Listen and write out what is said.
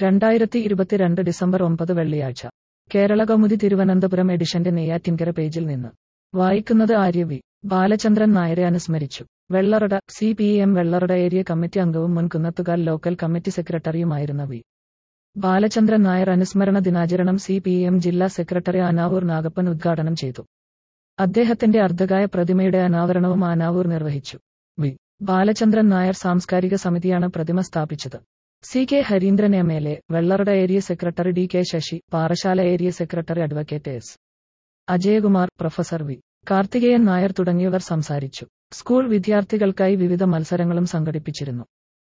രണ്ടായിരത്തി ഇരുപത്തിരണ്ട് ഡിസംബർ ഒമ്പത് വെള്ളിയാഴ്ച കേരള കൗമുദി തിരുവനന്തപുരം എഡിഷന്റെ നെയ്യാറ്റിൻകര പേജിൽ നിന്ന് വായിക്കുന്നത് ആര്യവി ബാലചന്ദ്രൻ നായരെ അനുസ്മരിച്ചു Vellarada C P M Vellarada area committee അംഗവും മുൻ കുന്നത്തുകാൽ ലോക്കൽ കമ്മിറ്റി സെക്രട്ടറിയുമായിരുന്ന വി ബാലചന്ദ്രൻ നായർ അനുസ്മരണ ദിനാചരണം സി പി എം ജില്ലാ സെക്രട്ടറി അനാവൂർ നാഗപ്പൻ ഉദ്ഘാടനം ചെയ്തു അദ്ദേഹത്തിന്റെ അർദ്ധകായ പ്രതിമയുടെ അനാവരണവും ആനാവൂർ നിർവഹിച്ചു വി ബാലചന്ദ്രൻ നായർ സാംസ്കാരിക സമിതിയാണ് പ്രതിമ സ്ഥാപിച്ചത് C K Hareendran M L A Vellarada area secretary D K Sasi Parassala area secretary advocate S Ajayakumar professor V Karthikeyan Nair തുടങ്ങിയവർ സംസാരിച്ചു സ്കൂൾ വിദ്യാർത്ഥികൾക്കായി വിവിധ മത്സരങ്ങളും സംഘടിപ്പിച്ചിരുന്നു